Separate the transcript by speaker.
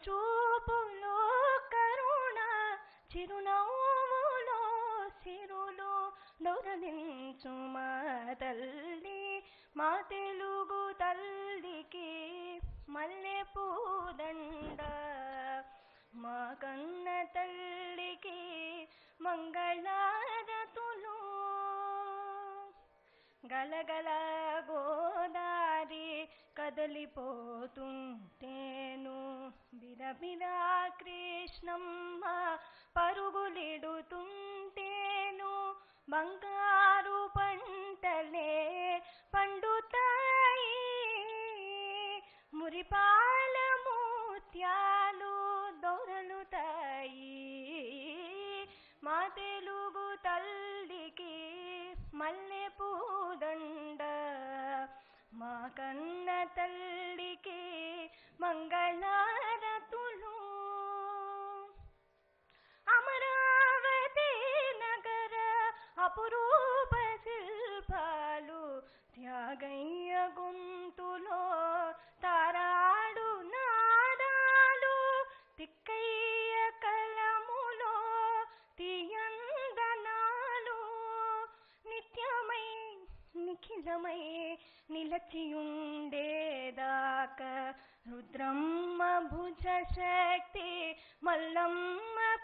Speaker 1: చూపులో కరుణ చిరునవ్వులో సిరులు దొరలించు మా తల్లి మా తెలుగు తల్లికి మల్లె పూదండ మా కన్న తల్లికి మంగళారతులు గలగల గోదారి కదలిపోతుంటేను బిరబిరా కృష్ణమ్మ పరుగులిడుతుంటేను బంగారు పంటలే పండుతాయి మురిపాల ముత్యాలు దొరలుతాయి మా తెలుగు తల్లికి మల్లె పూదండ మా కన్న తల్లికి మంగళారతులు అమరావతి నగర అపురూప శిల్పాలు త్యాగయ్య గొంతులో తారాడు నాదాలు తిక్కయ్య కలములో తీయందనాలు నిత్యమై నిఖిలమై నిలచియుండేదాక రుద్రమ్మ భుజ శక్తి మల్లమ్మ